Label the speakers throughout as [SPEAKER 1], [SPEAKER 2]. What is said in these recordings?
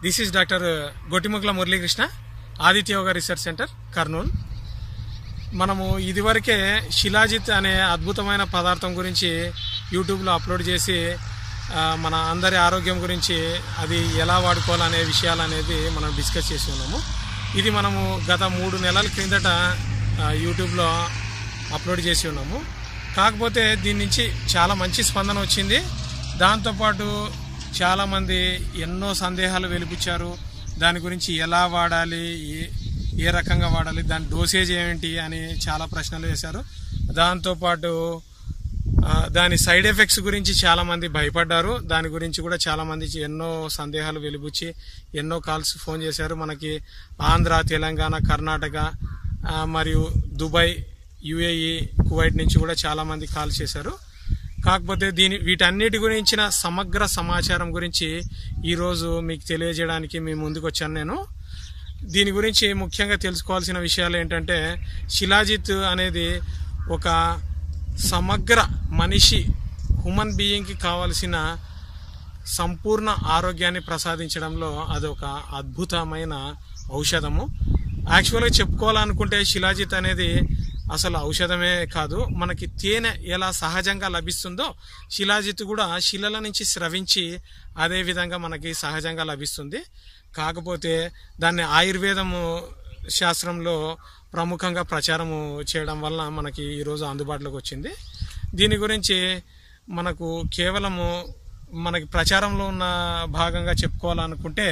[SPEAKER 1] This is doctor Gottimukkala Muralikrishna Aditya yoga research centre Kurnool మనము ఇదివరకే శిలాజిత్ అనే అద్భుతమైన పదార్థం గురించి యూట్యూబ్లో అప్లోడ్ చేసి ఆ, మన అందరి ఆరోగ్యం గురించి అది ఎలా వాడుకోవాలనే విషయాలు అనేది మనం డిస్కస్ చేసి ఉన్నాము ఇది మనము గత మూడు నెలల క్రిందట ఆ, యూట్యూబ్లో అప్లోడ్ చేసి ఉన్నాము కాకపోతే దీని నుంచి చాలా మంచి స్పందన వచ్చింది దాంతోపాటు చాలామంది ఎన్నో సందేహాలు వెలిపించారు దాని గురించి ఎలా వాడాలి ఏ- ఏ రకంగా వాడాలి దాని డోసేజ్ ఏమిటి అని చాలా ప్రశ్నలు వేశారు దాంతోపాటు ఆ, దాని సైడ్ ఎఫెక్ట్స్ గురించి చాలా మంది భయపడ్డారు దాని గురించి కూడా చాలా మంది ఎన్నో సందేహాలు వెలిబుచ్చి ఎన్నో కాల్స్ ఫోన్ చేశారు మనకి ఆంధ్ర తెలంగాణ కర్ణాటక ఆ, మరియు దుబాయ్ యుఏఈ కువైట్ నుంచి కూడా చాలా మంది కాల్ చేశారు కాకపోతే దీని వీటన్నిటి గురించిన సమగ్ర సమాచారం గురించి ఈరోజు మీకు తెలియజేయడానికి మీ ముందుకు వచ్చాను నేను దీని గురించి ముఖ్యంగా తెలుసుకోవాల్సిన విషయాలు ఏంటంటే శిలాజిత్ అనేది ఒక సమగ్ర మనిషి హ్యూమన్ బీయింగ్కి కావలసిన సంపూర్ణ ఆరోగ్యాన్ని ప్రసాదించడంలో అదొక అద్భుతమైన ఔషధము యాక్చువల్గా చెప్పుకోవాలనుకుంటే శిలాజిత్ అనేది అసలు ఔషధమే కాదు మనకి తేనె ఎలా సహజంగా లభిస్తుందో శిలాజిత్ కూడా శిలల నుంచి స్రవించి అదే విధంగా మనకి సహజంగా లభిస్తుంది కాకపోతే దాన్ని ఆయుర్వేదము శాస్త్రంలో ప్రముఖంగా ప్రచారము చేయడం వల్ల మనకి ఈరోజు అందుబాటులోకి వచ్చింది దీని గురించి మనకు కేవలము మనకి ప్రచారంలో ఉన్న భాగంగా చెప్పుకోవాలనుకుంటే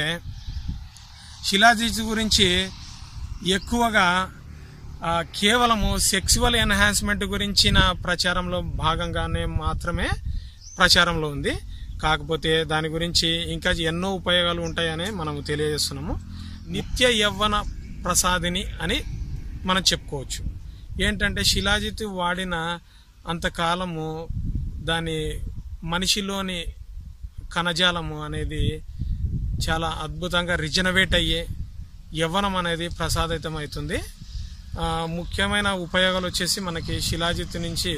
[SPEAKER 1] శిలాజిత్ గురించి ఎక్కువగా ఆ, కేవలము సెక్సువల్ ఎన్హాన్స్మెంట్ గురించిన ప్రచారంలో భాగంగానే మాత్రమే ప్రచారంలో ఉంది కాకపోతే దాని గురించి ఇంకా ఎన్నో ఉపయోగాలు ఉంటాయని మనం తెలియజేస్తున్నాము నిత్య యవ్వన ప్రసాదిని అని మనం చెప్పుకోవచ్చు ఏంటంటే శిలాజిత్ వాడిన అంతకాలము దాని మనిషిలోని కణజాలము అనేది చాలా అద్భుతంగా రిజనవేట్ అయ్యే యవ్వనం అనేది ప్రసాదితం అవుతుంది ఆ, ముఖ్యమైన ఉపయోగాలు వచ్చేసి మనకి శిలాజిత్ నుంచి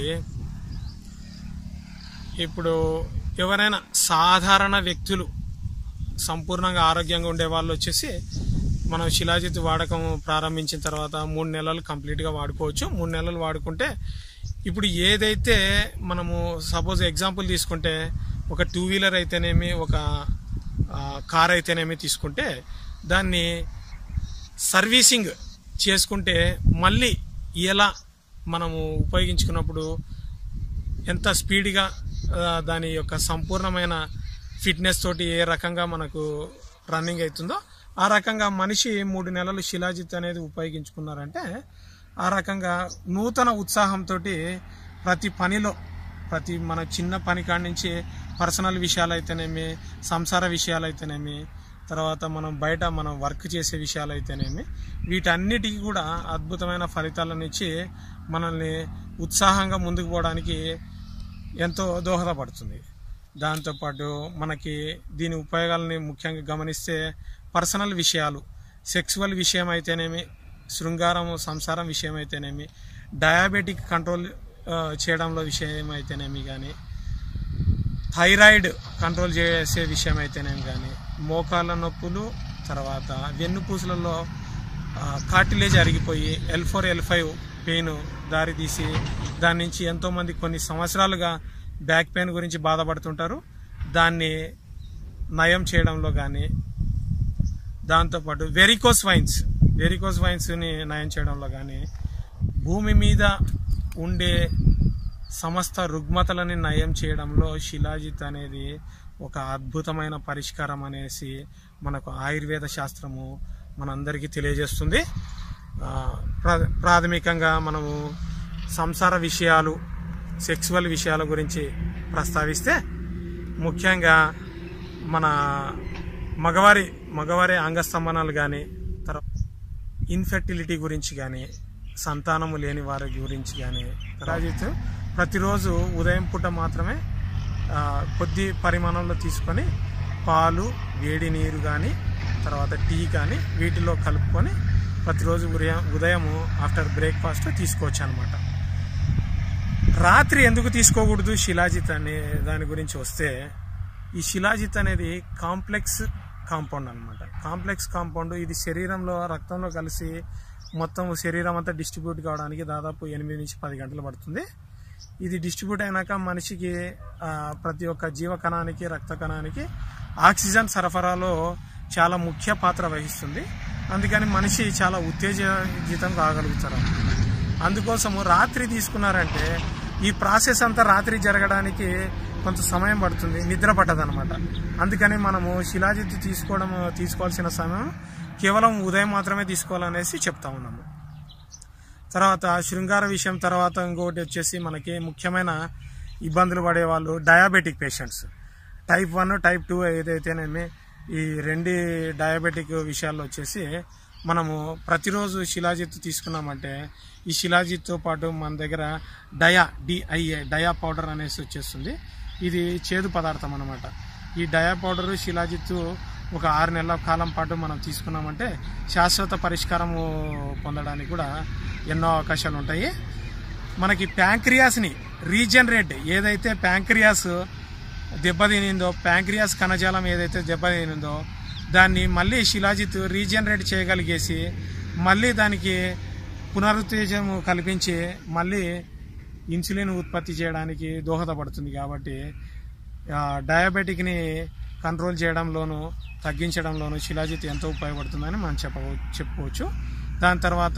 [SPEAKER 1] ఇప్పుడు ఎవరైనా సాధారణ వ్యక్తులు సంపూర్ణంగా ఆరోగ్యంగా ఉండే వాళ్ళు వచ్చేసి మనం శిలాజిత్ వాడకం ప్రారంభించిన తర్వాత మూడు నెలలు కంప్లీట్గా వాడుకోవచ్చు మూడు నెలలు వాడుకుంటే ఇప్పుడు ఏదైతే మనము సపోజ్ ఎగ్జాంపుల్ తీసుకుంటే ఒక టూ వీలర్ అయితేనేమి ఒక ఆ, కార్ అయితేనేమి తీసుకుంటే దాన్ని సర్వీసింగ్ చేసుకుంటే మళ్ళీ ఎలా మనము ఉపయోగించుకున్నప్పుడు ఎంత స్పీడ్గా ఆ, దాని యొక్క సంపూర్ణమైన ఫిట్నెస్ తోటి ఏ రకంగా మనకు రన్నింగ్ అవుతుందో ఆ రకంగా మనిషి మూడు నెలలు శిలాజిత్ అనేది ఉపయోగించుకున్నారంటే ఆ రకంగా నూతన ఉత్సాహంతో ప్రతి పనిలో ప్రతి మన చిన్న పని కాడి నుంచి పర్సనల్ విషయాలు అయితేనేమి సంసార విషయాలు అయితేనేమి తర్వాత మనం బయట మనం వర్క్ చేసే విషయాలు అయితేనేమి వీటన్నిటికీ కూడా అద్భుతమైన ఫలితాలను ఇచ్చి మనల్ని ఉత్సాహంగా ముందుకు పోవడానికి ఎంతో దోహదపడుతుంది దాంతోపాటు మనకి దీని ఉపయోగాలని ముఖ్యంగా గమనిస్తే పర్సనల్ విషయాలు సెక్సువల్ విషయం అయితేనేమి శృంగారము సంసారం విషయం అయితేనేమి డయాబెటిక్ కంట్రోల్ ఆ, చేయడంలో విషయం అయితేనేమి కానీ థైరాయిడ్ కంట్రోల్ చేసే విషయం అయితేనేమి కానీ మోకాళ్ళ నొప్పులు తర్వాత వెన్నుపూసలలో కార్టిలేజ్ అరిగిపోయి L four L five pain దారితీసి దాని నుంచి ఎంతోమంది కొన్ని సంవత్సరాలుగా బ్యాక్ పెయిన్ గురించి బాధపడుతుంటారు దాన్ని నయం చేయడంలో కానీ దాంతోపాటు వెరికోస్ వైన్స్ వెరికోస్ వైన్స్ని నయం చేయడంలో కానీ భూమి మీద ఉండే సమస్త రుగ్మతలని నయం చేయడంలో శిలాజిత్ అనేది ఒక అద్భుతమైన పరిష్కారం అనేసి మనకు ఆయుర్వేద శాస్త్రము మనందరికీ తెలియజేస్తుంది ఆ, ప్రా- ప్రాథమికంగా మనము సంసార విషయాలు సెక్సువల్ విషయాల గురించి ప్రస్తావిస్తే ముఖ్యంగా మన మగవారి మగవారి అంగస్తంభనాలు కానీ తర్వాత ఇన్ఫెర్టిలిటీ గురించి కానీ సంతానము లేని వారి గురించి కానీ రాజిత్ ప్రతిరోజు ఉదయం పూట మాత్రమే ఆ, కొద్ది పరిమాణంలో తీసుకొని పాలు వేడి నీరు కానీ తర్వాత టీ కానీ వీటిలో కలుపుకొని ప్రతిరోజు ఉదయం ఉదయము ఆఫ్టర్ బ్రేక్ఫాస్ట్ తీసుకోవచ్చు అనమాట రాత్రి ఎందుకు తీసుకోకూడదు శిలాజిత్ అనే దాని గురించి వస్తే ఈ శిలాజిత్ అనేది కాంప్లెక్స్ కాంపౌండ్ అన్నమాట కాంప్లెక్స్ కాంపౌండ్ ఇది శరీరంలో రక్తంలో కలిసి మొత్తం శరీరం అంతా డిస్ట్రిబ్యూట్ కావడానికి దాదాపు ఎనిమిది నుంచి పది గంటలు పడుతుంది ఇది డిస్ట్రిబ్యూట్ అయినాక మనిషికి ఆ, ప్రతి ఒక్క జీవ కణానికి రక్త కణానికి ఆక్సిజన్ సరఫరాలో చాలా ముఖ్య పాత్ర వహిస్తుంది అందుకని మనిషి చాలా ఉత్తేజితం కాగలుగుతారు అందుకోసము రాత్రి తీసుకున్నారంటే ఈ ప్రాసెస్ అంతా రాత్రి జరగడానికి కొంత సమయం పడుతుంది నిద్ర పట్టదనమాట అందుకని మనము శిలాజిత్తు తీసుకోవడం తీసుకోవాల్సిన సమయం కేవలం ఉదయం మాత్రమే తీసుకోవాలనేసి చెప్తా ఉన్నాము తర్వాత శృంగార విషయం తర్వాత ఇంకొకటి వచ్చేసి మనకి ముఖ్యమైన ఇబ్బందులు పడే వాళ్ళు diabetic patients type one type two ఏదైతేనేమి ఈ రెండు డయాబెటిక్ విషయాల్లో వచ్చేసి మనము ప్రతిరోజు శిలాజిత్తు తీసుకున్నామంటే ఈ శిలాజిత్తో పాటు మన దగ్గర డయా డిఐఏ డయా పౌడర్ అనేసి వచ్చేస్తుంది ఇది చేదు పదార్థం అన్నమాట ఈ డయా పౌడర్ శిలాజిత్తు ఒక ఆరు నెలల కాలం పాటు మనం తీసుకున్నామంటే శాశ్వత పరిష్కారము పొందడానికి కూడా ఎన్నో అవకాశాలు ఉంటాయి మనకి ప్యాంక్రియాస్ని రీజనరేట్ ఏదైతే ప్యాంక్రియాస్ దెబ్బతినిందో ప్యాంక్రియాస్ కణజాలం ఏదైతే దెబ్బతినిందో దాన్ని మళ్ళీ శిలాజిత్ రీజనరేట్ చేయగలిగేసి మళ్ళీ దానికి పునరుత్తేజం కల్పించి మళ్ళీ ఇన్సులిన్ ఉత్పత్తి చేయడానికి దోహదపడుతుంది కాబట్టి ఆ, డయాబెటిక్ని కంట్రోల్ చేయడంలోనూ తగ్గించడంలోనూ శిలాజిత్ ఎంతో ఉపయోగపడుతుందని మనం చెప్ప చెప్పుకోవచ్చు దాని తర్వాత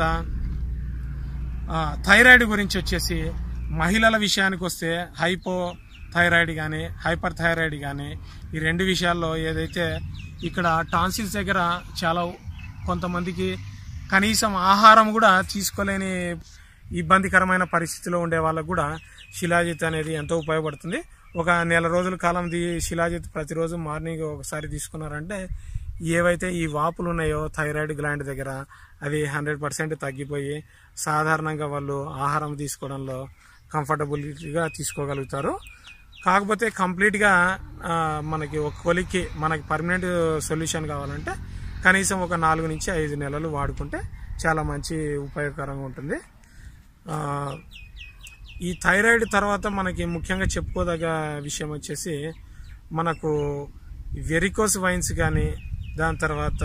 [SPEAKER 1] ఆ, థైరాయిడ్ గురించి వచ్చేసి మహిళల విషయానికి వస్తే హైపో థైరాయిడ్ కానీ హైపర్ థైరాయిడ్ కానీ ఈ రెండు విషయాల్లో ఏదైతే ఇక్కడ టాన్సిల్స్ దగ్గర చాలా కొంతమందికి కనీసం ఆహారం కూడా తీసుకోలేని ఇబ్బందికరమైన పరిస్థితిలో ఉండే వాళ్ళకు కూడా శిలాజిత్ అనేది ఎంతో ఉపయోగపడుతుంది ఒక నెల రోజుల కాలం ది శిలాజిత్ ప్రతిరోజు మార్నింగ్ ఒకసారి తీసుకున్నారంటే ఏవైతే ఈ వాపులు ఉన్నాయో థైరాయిడ్ గ్లాండ్ దగ్గర అవి హండ్రెడ్ పర్సెంట్ తగ్గిపోయి సాధారణంగా వాళ్ళు ఆహారం తీసుకోవడంలో కంఫర్టబుల్గా తీసుకోగలుగుతారు కాకపోతే కంప్లీట్గా ఆ, మనకి ఒక కొలిక్కి మనకి పర్మనెంట్ సొల్యూషన్ కావాలంటే కనీసం ఒక నాలుగు నుంచి ఐదు నెలలు వాడుకుంటే చాలా మంచి ఉపయోగకరంగా ఉంటుంది ఆ, ఈ థైరాయిడ్ తర్వాత మనకి ముఖ్యంగా చెప్పుకోదగ్గ విషయం వచ్చేసి మనకు వెరికోస్ వైన్స్ కానీ దాని తర్వాత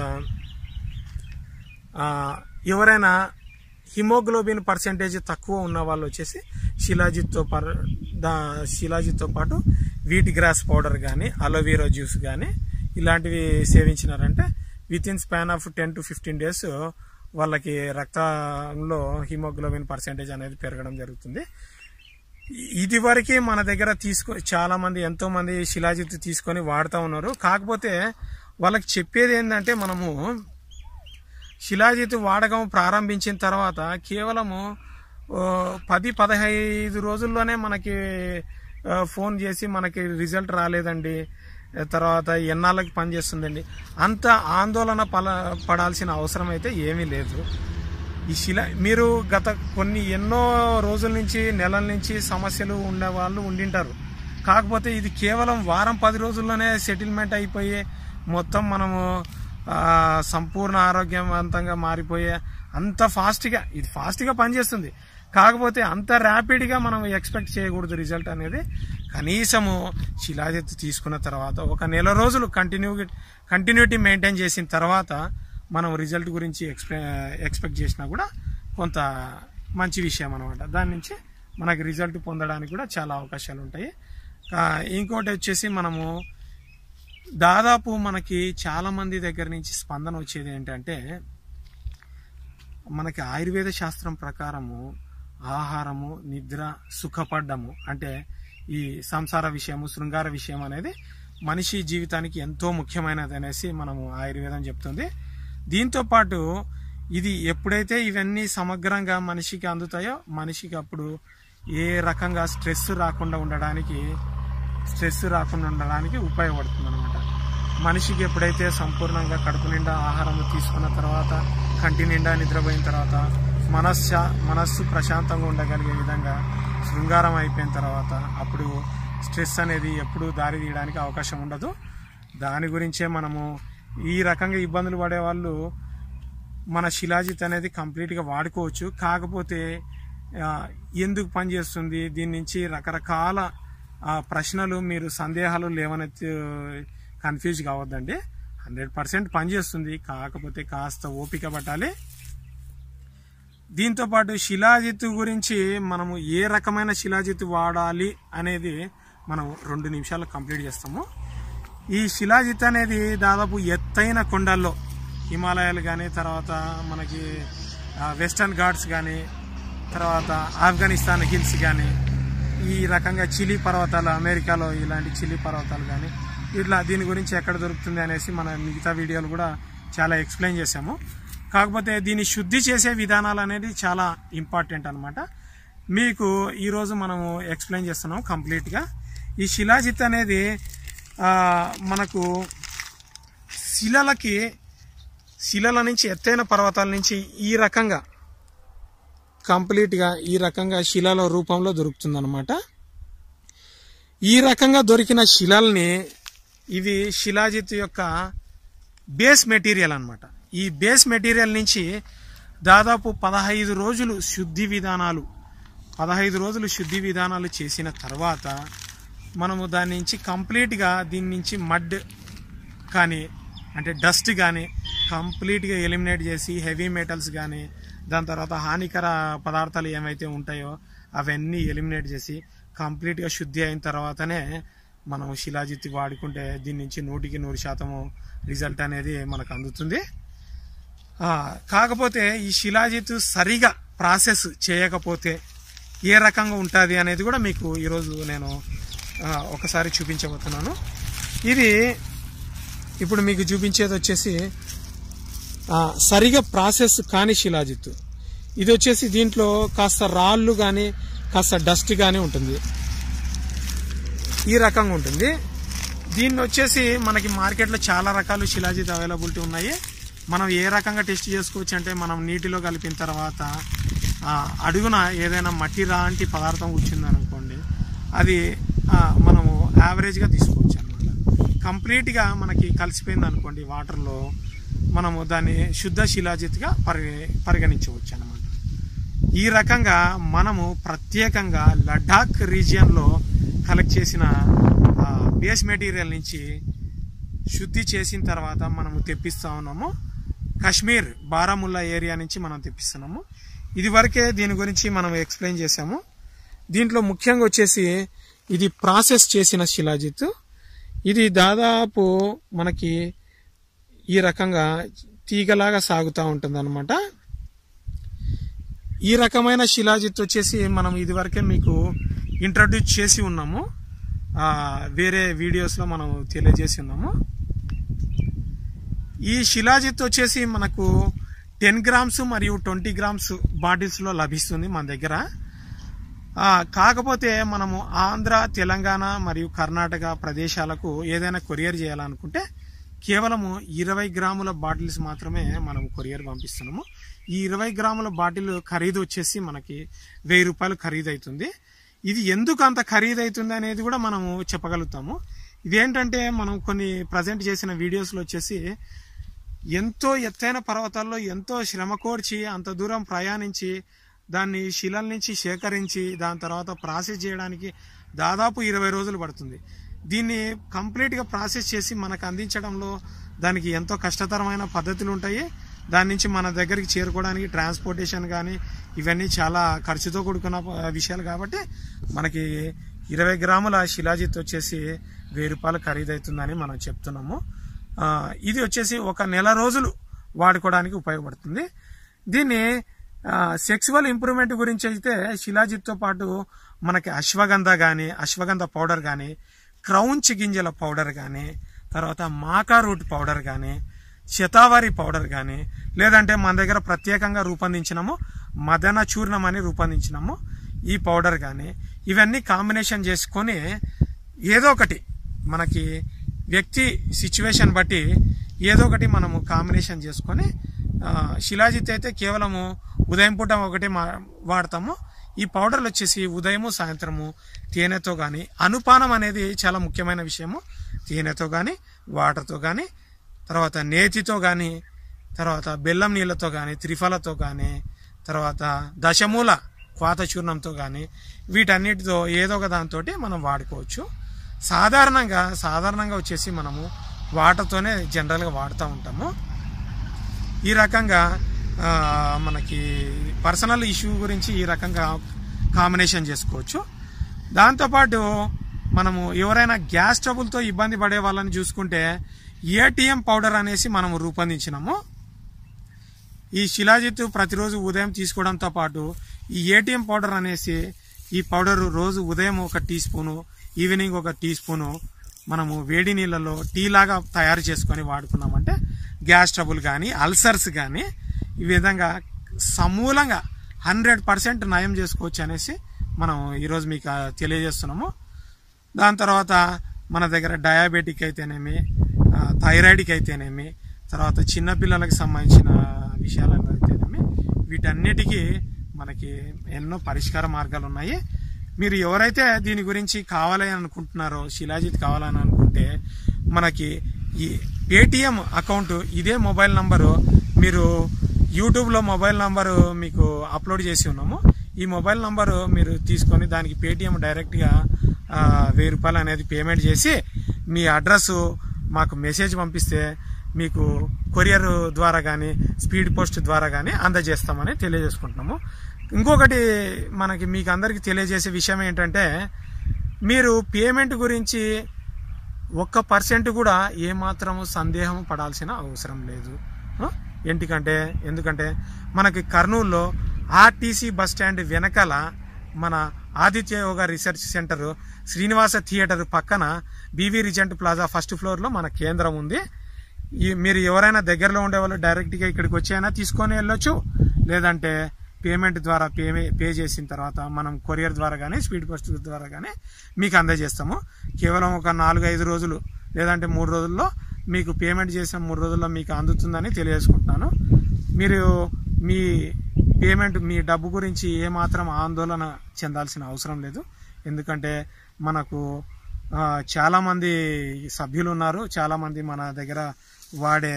[SPEAKER 1] ఆ, ఎవరైనా హిమోగ్లోబిన్ పర్సెంటేజ్ తక్కువ ఉన్న వాళ్ళు వచ్చేసి శిలాజిత్తో పర్ దా శిలాజిత్తో పాటు వీట్ గ్రాస్ పౌడర్ కానీ అలోవీరా జ్యూస్ కానీ ఇలాంటివి సేవించినారంటే within span of ten to fifteen days వాళ్ళకి రక్తంలో హిమోగ్లోబిన్ పర్సెంటేజ్ అనేది పెరగడం జరుగుతుంది ఇది వరకు మన దగ్గర తీసుకో చాలా మంది ఎంతో మంది శిలాజిత్ తీసుకొని వాడుతూ ఉన్నారు కాకపోతే వాళ్ళకి చెప్పేది ఏంటంటే మనము శిలాజిత్ వాడకం ప్రారంభించిన తర్వాత కేవలము ఓ, పది పదహైదు రోజుల్లోనే మనకి ఆ, ఫోన్ చేసి మనకి రిజల్ట్ రాలేదండి ఆ, తర్వాత ఎన్నాళ్ళకి పనిచేస్తుందండి అంత ఆందోళన పల పడాల్సిన అవసరం అయితే ఏమీ లేదు ఈ శిల మీరు గత కొన్ని ఎన్నో రోజుల నుంచి నెలల నుంచి సమస్యలు ఉండే వాళ్ళు ఉండింటారు కాకపోతే ఇది కేవలం వారం పది రోజుల్లోనే సెటిల్మెంట్ అయిపోయి మొత్తం మనము ఆ, సంపూర్ణ ఆరోగ్యవంతంగా మారిపోయే అంత ఫాస్ట్గా ఇది ఫాస్ట్గా పనిచేస్తుంది కాకపోతే అంత ర్యాపిడ్గా మనం ఎక్స్పెక్ట్ చేయకూడదు రిజల్ట్ అనేది కనీసము శిలాజిత్ తీసుకున్న తర్వాత ఒక నెల రోజులు కంటిన్యూ కంటిన్యూటీ మెయింటైన్ చేసిన తర్వాత మనం రిజల్ట్ గురించి ఎక్స్పె ఎక్స్పెక్ట్ చేసినా కూడా కొంత మంచి విషయం అనమాట దాని నుంచి మనకి రిజల్ట్ పొందడానికి కూడా చాలా అవకాశాలు ఉంటాయి ఆ, ఇంకోటి వచ్చేసి మనము దాదాపు మనకి చాలా మంది దగ్గర నుంచి స్పందన వచ్చేది ఏంటంటే మనకి ఆయుర్వేద శాస్త్రం ప్రకారము ఆహారము నిద్ర సుఖపడ్డము అంటే ఈ సంసార విషయము శృంగార విషయం అనేది మనిషి జీవితానికి ఎంతో ముఖ్యమైనది అనేసి మనము ఆయుర్వేదం చెప్తుంది దీంతో పాటు ఇది ఎప్పుడైతే ఇవన్నీ సమగ్రంగా మనిషికి అందుతాయో మనిషికి అప్పుడు ఏ రకంగా స్ట్రెస్ రాకుండా ఉండడానికి స్ట్రెస్ రాకుండా ఉండడానికి ఉపయోగపడుతుంది అనమాట మనిషికి ఎప్పుడైతే సంపూర్ణంగా కడుపు నిండా ఆహారం తీసుకున్న తర్వాత కంటి నిండా నిద్రపోయిన తర్వాత మనస్స మనస్సు ప్రశాంతంగా ఉండగలిగే విధంగా శృంగారం అయిపోయిన తర్వాత అప్పుడు స్ట్రెస్ అనేది ఎప్పుడు దారి తీయడానికి అవకాశం ఉండదు దాని గురించే మనము ఈ రకంగా ఇబ్బందులు పడే వాళ్ళు మన శిలాజిత్ అనేది కంప్లీట్గా వాడుకోవచ్చు కాకపోతే ఆ, ఎందుకు పనిచేస్తుంది దీని నుంచి రకరకాల ఆ, ప్రశ్నలు మీరు సందేహాలు లేవనెత్తి కన్ఫ్యూజ్ కావద్దండి హండ్రెడ్ పర్సెంట్ పనిచేస్తుంది కాకపోతే కాస్త ఓపిక పట్టాలి దీంతో పాటు శిలాజిత్తు గురించి మనము ఏ రకమైన శిలాజిత్తు వాడాలి అనేది మనం రెండు నిమిషాలు కంప్లీట్ చేస్తాము ఈ శిలాజిత్ అనేది దాదాపు ఎత్తైన కొండల్లో హిమాలయాలు కానీ తర్వాత మనకి ఆ, వెస్టర్న్ ఘాట్స్ కానీ తర్వాత ఆఫ్ఘనిస్తాన్ హిల్స్ కానీ ఈ రకంగా చిలీ పర్వతాలు అమెరికాలో ఇలాంటి చిలీ పర్వతాలు కానీ ఇట్లా దీని గురించి ఎక్కడ దొరుకుతుంది అనేసి మన మిగతా వీడియోలు కూడా చాలా ఎక్స్ప్లెయిన్ చేశాము కాకపోతే దీన్ని శుద్ధి చేసే విధానాలు అనేది చాలా ఇంపార్టెంట్ అనమాట మీకు ఈరోజు మనము ఎక్స్ప్లెయిన్ చేస్తున్నాం కంప్లీట్గా ఈ శిలాజిత్ అనేది ఆ, మనకు శిలలకి శిలల నుంచి ఎత్తైన పర్వతాల నుంచి ఈ రకంగా కంప్లీట్గా ఈ రకంగా శిలల రూపంలో దొరుకుతుందన్నమాట ఈ రకంగా దొరికిన శిలల్ని ఇవి శిలాజిత్ యొక్క బేస్ మెటీరియల్ అన్నమాట ఈ బేస్ మెటీరియల్ నుంచి దాదాపు పదహైదు రోజులు శుద్ధి విధానాలు పదహైదు రోజులు శుద్ధి విధానాలు చేసిన తర్వాత మనము దాని నుంచి కంప్లీట్గా దీని నుంచి మడ్ కానీ అంటే డస్ట్ కానీ కంప్లీట్గా ఎలిమినేట్ చేసి హెవీ మెటల్స్ కానీ దాని తర్వాత హానికర పదార్థాలు ఏమైతే ఉంటాయో అవన్నీ ఎలిమినేట్ చేసి కంప్లీట్గా శుద్ధి అయిన తర్వాతనే మనం శిలాజిత్ వాడుకుంటే దీని నుంచి నూటికి నూరు శాతము రిజల్ట్ అనేది మనకు అందుతుంది ఆ, కాకపోతే ఈ శిలాజిత్ సరిగా ప్రాసెస్ చేయకపోతే ఏ రకంగా ఉంటుంది అనేది కూడా మీకు ఈరోజు నేను ఆ, ఒకసారి చూపించబోతున్నాను ఇది ఇప్పుడు మీకు చూపించేది వచ్చేసి ఆ, సరిగా ప్రాసెస్ కాని శిలాజిత్ ఇది వచ్చేసి దీంట్లో కాస్త రాళ్ళు కానీ కాస్త డస్ట్ కానీ ఉంటుంది ఈ రకంగా ఉంటుంది దీన్ని వచ్చేసి మనకి మార్కెట్లో చాలా రకాలు శిలాజిత్ అవైలబిలిటీ ఉన్నాయి మనం ఏ రకంగా టెస్ట్ చేసుకోవచ్చు అంటే మనం నీటిలో కలిపిన తర్వాత ఆ, అడుగున ఏదైనా మట్టి లాంటి పదార్థం కూర్చుందనుకోండి అది ఆ, మనము యావరేజ్గా తీసుకోవచ్చు అనమాట కంప్లీట్గా మనకి కలిసిపోయింది అనుకోండి వాటర్లో మనము దాన్ని శుద్ధ శిలాజిత్గా పరిగ పరిగణించవచ్చు అనమాట ఈ రకంగా మనము ప్రత్యేకంగా లడాక్ రీజియన్లో కలెక్ట్ చేసిన ఆ, బేస్ మెటీరియల్ నుంచి శుద్ధి చేసిన తర్వాత మనము తెప్పిస్తా ఉన్నాము కాశ్మీర్ బారాముల్లా ఏరియా నుంచి మనం తెప్పిస్తున్నాము ఇది వరకే దీని గురించి మనం ఎక్స్ప్లెయిన్ చేసాము దీంట్లో ముఖ్యంగా వచ్చేసి ఇది ప్రాసెస్ చేసిన శిలాజిత్ ఇది దాదాపు మనకి ఈ రకంగా తీగలాగా సాగుతూ ఉంటుంది ఈ రకమైన శిలాజిత్ వచ్చేసి మనం ఇదివరకే మీకు ఇంట్రడ్యూస్ చేసి ఉన్నాము ఆ, వేరే వీడియోస్లో మనం తెలియజేసి ఉన్నాము ఈ శిలాజిత్ వచ్చేసి మనకు టెన్ గ్రామ్స్ మరియు ట్వంటీ గ్రామ్స్ బాటిల్స్లో లభిస్తుంది మన దగ్గర ఆ, కాకపోతే మనము ఆంధ్ర తెలంగాణ మరియు కర్ణాటక ప్రదేశాలకు ఏదైనా కొరియర్ చేయాలనుకుంటే కేవలము ఇరవై గ్రాముల బాటిల్స్ మాత్రమే మనం కొరియర్ పంపిస్తున్నాము ఈ ఇరవై గ్రాముల బాటిల్ ఖరీదు వచ్చేసి మనకి వెయ్యి రూపాయలు ఖరీదు అవుతుంది ఇది ఎందుకు అంత ఖరీదు అవుతుంది అనేది కూడా మనము చెప్పగలుగుతాము ఇదేంటంటే మనం కొన్ని ప్రజెంట్ చేసిన వీడియోస్లో వచ్చేసి ఎంతో ఎత్తైన పర్వతాల్లో ఎంతో శ్రమ కోర్చి అంత దూరం ప్రయాణించి దాన్ని శిలల నుంచి సేకరించి దాని తర్వాత ప్రాసెస్ చేయడానికి దాదాపు ఇరవై రోజులు పడుతుంది దీన్ని కంప్లీట్గా ప్రాసెస్ చేసి మనకు అందించడంలో దానికి ఎంతో కష్టతరమైన పద్ధతులు ఉంటాయి దాని నుంచి మన దగ్గరికి చేరుకోవడానికి ట్రాన్స్పోర్టేషన్ కానీ ఇవన్నీ చాలా ఖర్చుతో కూడుకున్న ప- విషయాలు కాబట్టి మనకి ఇరవై గ్రాముల శిలాజిత్ వచ్చేసి వెయ్యి రూపాయలు ఖరీదవుతుందని మనం చెప్తున్నాము ఆ, ఇది వచ్చేసి ఒక నెల రోజులు వాడుకోవడానికి ఉపయోగపడుతుంది దీన్ని సెక్సువల్ ఇంప్రూవ్మెంట్ గురించి అయితే శిలాజిత్తో పాటు మనకి అశ్వగంధ కానీ అశ్వగంధ పౌడర్ కానీ క్రౌంచ్ గింజల పౌడర్ కానీ తర్వాత మాకా రూట్ పౌడర్ కానీ శతావారి పౌడర్ కానీ లేదంటే మన దగ్గర ప్రత్యేకంగా రూపొందించినాము మదన చూర్ణం అని రూపొందించినాము ఈ పౌడర్ కానీ ఇవన్నీ కాంబినేషన్ చేసుకొని ఏదో ఒకటి మనకి వ్యక్తి సిచ్యువేషన్ బట్టి ఏదో ఒకటి మనము కాంబినేషన్ చేసుకొని ఆ, శిలాజిత్ అయితే కేవలము ఉదయం పూట ఒకటి మా వాడతాము ఈ పౌడర్లు వచ్చేసి ఉదయము సాయంత్రము తేనెతో కానీ అనుపానం అనేది చాలా ముఖ్యమైన విషయము తేనెతో కానీ వాటర్తో కానీ తర్వాత నేతితో కానీ తర్వాత బెల్లం నీళ్ళతో కానీ త్రిఫలతో కానీ తర్వాత దశమూల క్వాత చూర్ణంతో కానీ వీటన్నిటితో ఏదో ఒక దాంతో మనం వాడుకోవచ్చు సాధారణంగా సాధారణంగా వచ్చేసి మనము వాటర్తోనే జనరల్గా వాడుతూ ఉంటాము ఈ రకంగా ఆ, మనకి పర్సనల్ ఇష్యూ గురించి ఈ రకంగా కాంబినేషన్ చేసుకోవచ్చు దాంతోపాటు మనము ఎవరైనా గ్యాస్ ట్రబుల్తో ఇబ్బంది పడే వాళ్ళని చూసుకుంటే ఏటీఎం పౌడర్ అనేసి మనము రూపొందించినాము ఈ శిలాజిత్ ప్రతిరోజు ఉదయం తీసుకోవడంతో పాటు ఈ ఏటీఎం పౌడర్ అనేసి ఈ పౌడర్ రోజు ఉదయం ఒక టీ స్పూను ఈవినింగ్ ఒక టీ స్పూను మనము వేడి నీళ్ళలో టీ లాగా తయారు చేసుకొని వాడుకున్నామంటే గ్యాస్ ట్రబుల్ కానీ అల్సర్స్ కానీ ఈ విధంగా సమూలంగా హండ్రెడ్ పర్సెంట్ నయం చేసుకోవచ్చు అనేసి మనం ఈరోజు మీకు ఆ, తెలియజేస్తున్నాము దాని తర్వాత మన దగ్గర డయాబెటిక్ అయితేనేమి ఆ, థైరాయిడ్కి అయితేనేమి తర్వాత చిన్నపిల్లలకు సంబంధించిన విషయాలను అయితేనేమి వీటన్నిటికీ మనకి ఎన్నో పరిష్కార మార్గాలు ఉన్నాయి మీరు ఎవరైతే దీని గురించి కావాలని అనుకుంటున్నారో శిలాజిత్ కావాలని అనుకుంటే మనకి ఈ పేటిఎం అకౌంట్ ఇదే మొబైల్ నంబరు మీరు యూట్యూబ్లో మొబైల్ నంబరు మీకు అప్లోడ్ చేసి ఉన్నాము ఈ మొబైల్ నంబరు మీరు తీసుకొని దానికి పేటిఎం డైరెక్ట్గా ఆ, వెయ్యి రూపాయలు అనేది పేమెంట్ చేసి మీ అడ్రస్ మాకు మెసేజ్ పంపిస్తే మీకు కొరియర్ ద్వారా కానీ స్పీడ్ పోస్ట్ ద్వారా కానీ అందజేస్తామని తెలియజేసుకుంటున్నాము ఇంకొకటి మనకి మీకు అందరికీ తెలియజేసే విషయం ఏంటంటే మీరు పేమెంట్ గురించి ఒక్క పర్సెంట్ కూడా ఏమాత్రము సందేహం పడాల్సిన అవసరం లేదు ఆ? ఎందుకంటే ఎందుకంటే మనకి కర్నూలులో ఆర్టీసీ బస్ స్టాండ్ వెనకాల మన Aditya yoga research centre Srinivasa theatre పక్కన బీవీ రిజెంట్ ప్లాజా ఫస్ట్ ఫ్లోర్లో మన కేంద్రం ఉంది ఈ మీరు ఎవరైనా దగ్గరలో ఉండే వాళ్ళు డైరెక్ట్గా ఇక్కడికి వచ్చి అయినా తీసుకొని వెళ్ళొచ్చు లేదంటే పేమెంట్ ద్వారా పే పే చేసిన తర్వాత మనం కొరియర్ ద్వారా కానీ స్పీడ్ పోస్ట్ ద్వారా కానీ మీకు అందజేస్తాము కేవలం ఒక నాలుగు ఐదు రోజులు లేదంటే మూడు రోజుల్లో మీకు పేమెంట్ చేసిన మూడు రోజుల్లో మీకు అందుతుందని తెలియజేసుకుంటున్నాను మీరు మీ పేమెంట్ మీ డబ్బు గురించి ఏమాత్రం ఆందోళన చెందాల్సిన అవసరం లేదు ఎందుకంటే మనకు ఆ, చాలా మంది సభ్యులు ఉన్నారు చాలా మంది మన దగ్గర వాడే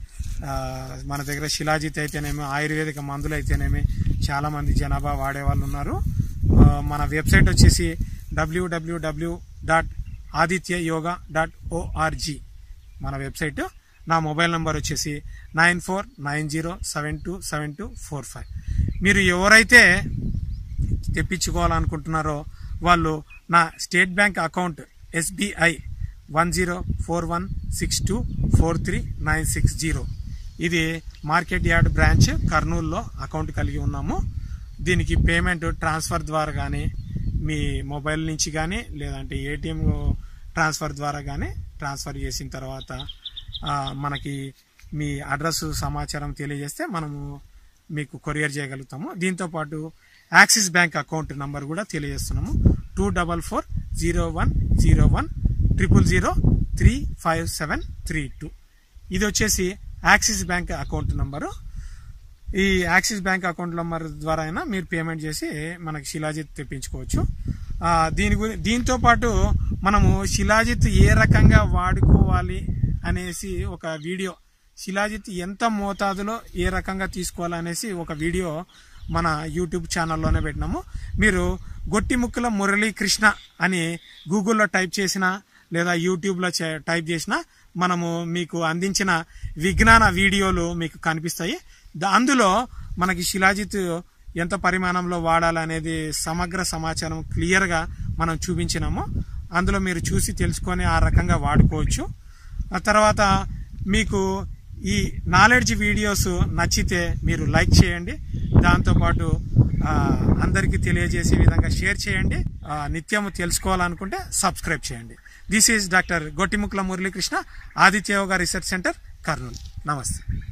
[SPEAKER 1] ఆ, మన దగ్గర శిలాజిత్ అయితేనేమి ఆయుర్వేదిక మందులు అయితేనేమి చాలా మంది జనాభా వాడే వాళ్ళు ఉన్నారు ఆ, మన వెబ్సైట్ వచ్చేసి డబ్ల్యూడబ్ల్యూడబ్ల్యూ dot Aditya Yoga dot O R G మన వెబ్సైట్ నా మొబైల్ నంబర్ వచ్చేసి nine four nine zero seven two seven two four five మీరు ఎవరైతే తెప్పించుకోవాలనుకుంటున్నారో వాళ్ళు నా state bank account SBI one zero four one six two four three nine six zero ఇది market yard branch కర్నూలులో account కలిగి ఉన్నాము దీనికి పేమెంట్ ట్రాన్స్ఫర్ ద్వారా కానీ మీ మొబైల్ నుంచి కానీ లేదంటే ఏటీఎం ట్రాన్స్ఫర్ ద్వారా కానీ ట్రాన్స్ఫర్ చేసిన తర్వాత ఆ, మనకి మీ అడ్రస్ సమాచారం తెలియజేస్తే మనము మీకు కొరియర్ చేయగలుగుతాము దీంతో పాటు యాక్సిస్ బ్యాంక్ అకౌంట్ నంబర్ కూడా తెలియజేస్తున్నాము two double four zero one zero one triple zero three five seven three two ఇది వచ్చేసి యాక్సిస్ బ్యాంక్ అకౌంట్ నంబరు ఈ యాక్సిస్ బ్యాంక్ అకౌంట్ నంబర్ ద్వారా అయినా మీరు పేమెంట్ చేసి మనకి శిలాజిత్ తెప్పించుకోవచ్చు ఆ, దీని గురి దీంతో పాటు మనము శిలాజిత్ ఏ రకంగా వాడుకోవాలి అనేసి ఒక వీడియో శిలాజిత్ ఎంత మోతాదులో ఏ రకంగా తీసుకోవాలనేసి ఒక వీడియో మన యూట్యూబ్ ఛానల్లోనే పెట్టినాము మీరు గొట్టి ముక్కుల మురళీ కృష్ణ అని గూగుల్లో టైప్ చేసినా లేదా యూట్యూబ్లో చే- టైప్ చేసినా మనము మీకు అందించిన విజ్ఞాన వీడియోలు మీకు కనిపిస్తాయి దా- అందులో మనకి శిలాజిత్ ఎంత పరిమాణంలో వాడాలనేది సమగ్ర సమాచారం క్లియర్గా మనం చూపించినాము అందులో మీరు చూసి తెలుసుకొని ఆ రకంగా వాడుకోవచ్చు ఆ తర్వాత మీకు ఈ నాలెడ్జ్ వీడియోస్ నచ్చితే మీరు లైక్ చేయండి దాంతోపాటు ఆ, అందరికీ తెలియజేసే విధంగా షేర్ చేయండి ఆ, నిత్యము తెలుసుకోవాలనుకుంటే సబ్స్క్రైబ్ చేయండి this is doctor Gottimukkala Muralikrishna Aditya yoga research centre Kurnool నమస్తే